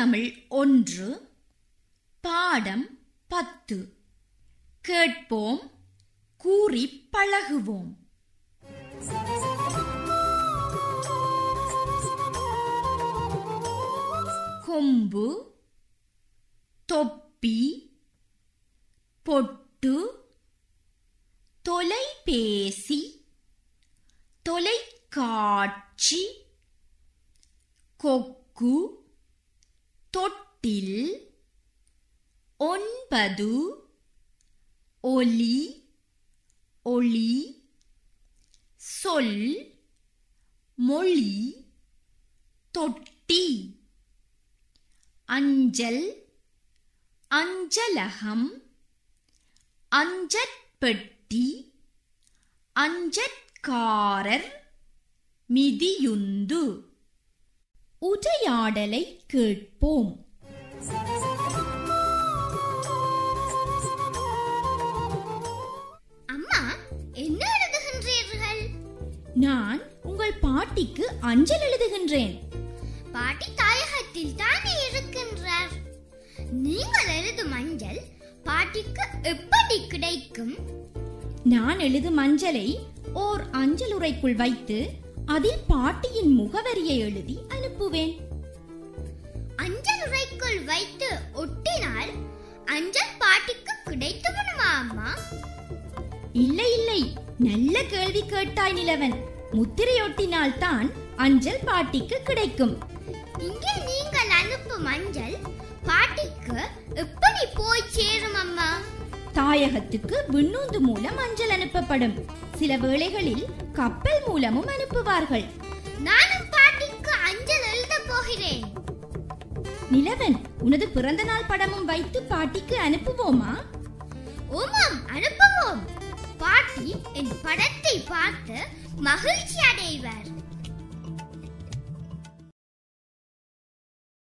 தமிழ் ஒன்று பாடம் பத்து கேட்போம் கூறிப் பழகுவோம் கொம்பு தொப்பி பொட்டு தொலைபேசி தொலைக்காட்சி கொக்கு தொட்டில் ஒன்பது ஒலி ஒளி சொல் மொழி தொட்டி அஞ்சல் அஞ்சலகம் அஞ்சற்பெட்டி அஞ்சற்காரர் மிதியுந்து உரையாடலை கேட்போம் அம்மா என்ன எழுதுகின்றீர்கள் நான் உங்கள் பாட்டிக்கு அஞ்சல் எழுதுகின்றேன் பாட்டி தாயகத்தில் தானே இருக்கின்றார் நீங்கள் எழுதும் மஞ்சள் பாட்டிக்கு எப்படி கிடைக்கும் நான் எழுதும் அஞ்சலை ஓர் அஞ்சல் உறைக்குள் வைத்து அதில் பாட்டியின் முகவரியை எழுதி அனுப்புவேன் அஞ்சல் உறைக்குள் வைத்து ஒட்டினால் அஞ்சல் பாட்டிக்கு கிடைத்து விடுமா அம்மா இல்லை இல்லை நல்ல கேள்வி கேட்டாய் நிலவன் முத்திரையொட்டினால் தான் அஞ்சல் பாட்டிக்கு கிடைக்கும் இங்கே நீங்கள் அனுப்பும் மஞ்சள் பாட்டிக்கு எப்படி போய் சேரும் அம்மா தாயகத்துக்கு விண்ணூந்து மூலம் அஞ்சல் அனுப்பப்படும் சில வேளைகளில் கப்பல் மூலமும் அனுப்புவார்கள் நானும் பாட்டிக்கு அஞ்சல் எழுத போகிறேன் நிலவன் உனது பிறந்த நாள் படமும் வைத்து பாட்டிக்கு அனுப்புவோமா ஓமாம் அனுப்புவோம் பாட்டி என் படத்தை பார்த்து மகிழ்ச்சி அடைவார்